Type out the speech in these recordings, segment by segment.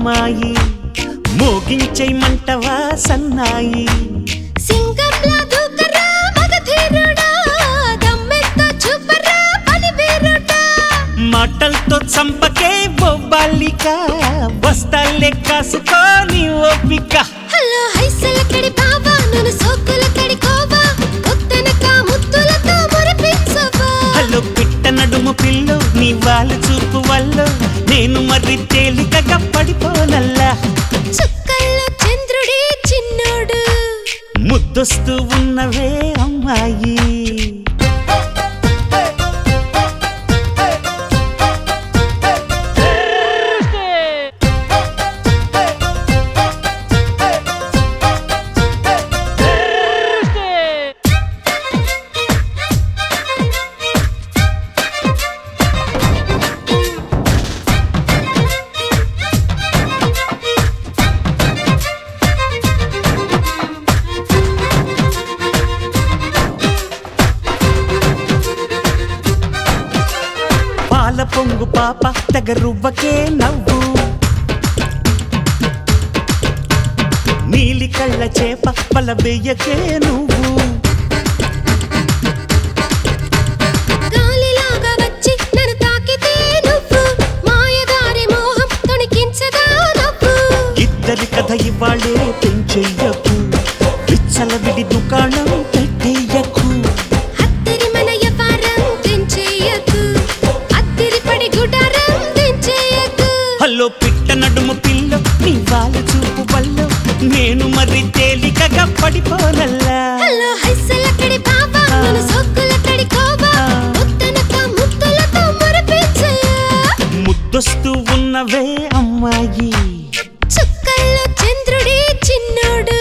అమ్మాయి మోగించేయమంటవా సన్నాయి సింగంలా దూకరా మగధీరుడా దమ్మెత్తో చూపరా పనివీరుడా మాటలతో చంపకే ఓ బాలిక వస్తాలే కాసుకోని ఓపిక హలో హైసల కడి బావా నన్ను సోకుల కడి కోవా ముత్తనక ముత్తులతో మురిపించవా హలో పిట్ట నడుము పిల్లు నీ వాళ్ళు చూపు వల్ల నేను మరి తేలికగా పడిపోనల్లా చుక్కల్లో చంద్రుడి చిన్నోడు ముద్దొస్తూ ఉన్నవే అమ్మాయి పాల పొంగు పాప తెగ రువ్వకే నవ్వు నీలి కళ్ళ చేప పల వెయ్యకే నువ్వు గాలిలాగా వచ్చి నన్ను తాకితే నువ్వు మాయదారి మోహం తొణికించదా నవ్వు ఇద్దరి కథ ఇవాళే పెంచెయ్యకు విచ్చల విడి దుకాణం పెట్టేయకు అద్దరి మన యవ్వారం తెంచేయకు అద్దరి పడి గుడారం తెంచేయకు హలో పిట్ట నడుము పిల్ల నీ వాళ్ళ చూపు వల్ల నేను మరి తేలికగా పడిపోనల్లా హలో హైసల కడి బావా నన్ను సోకుల కడి కోవా ముత్తనక ముత్తులతో మురిపించయా ముద్దొస్తూ ఉన్నవే అమ్మాయి చుక్కల్లో చంద్రుడి చిన్నోడు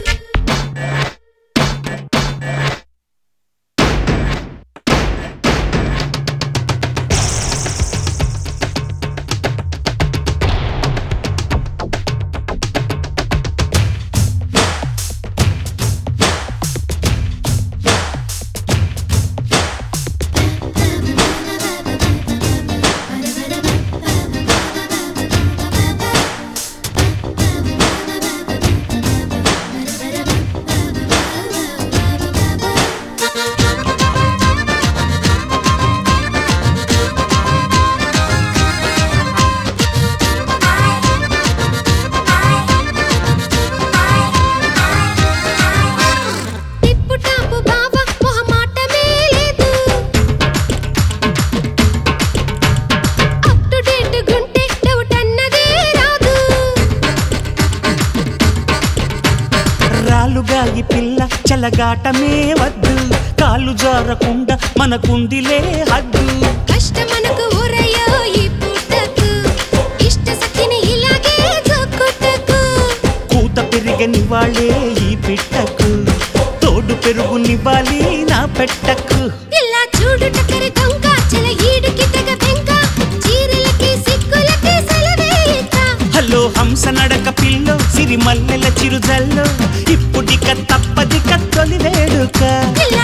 టిప్పు టాపు బావా మొహమాటమే లేదు అప్ టు డేట్ గుంటే డౌట్ అన్నదే రాదు రాలుగాయి పిల్ల చలగాటమే వద్దు కాలు జారకుండా మనకుందిలే హద్దు కష్టమనకు ఊరయ్యో ఈ పూటకు ఇష్ట సఖిని ఇలాగే జోకుటకు కూత పెరిగని వాళ్ళే ఈ పిట్టకు తోడు పెరుగునివ్వాలి నా పెట్టకు ఇలా చూడు టక్కరి దొంగ చల ఈడుకి తెగ బెంక చీరలకి సిక్కులకి సెలవేయక హలో హంస నడక పిల్లో సిరి మల్లెల చిరుజల్లో ఇప్పుడిక తప్పదిక తొలి వేడుక ఇలా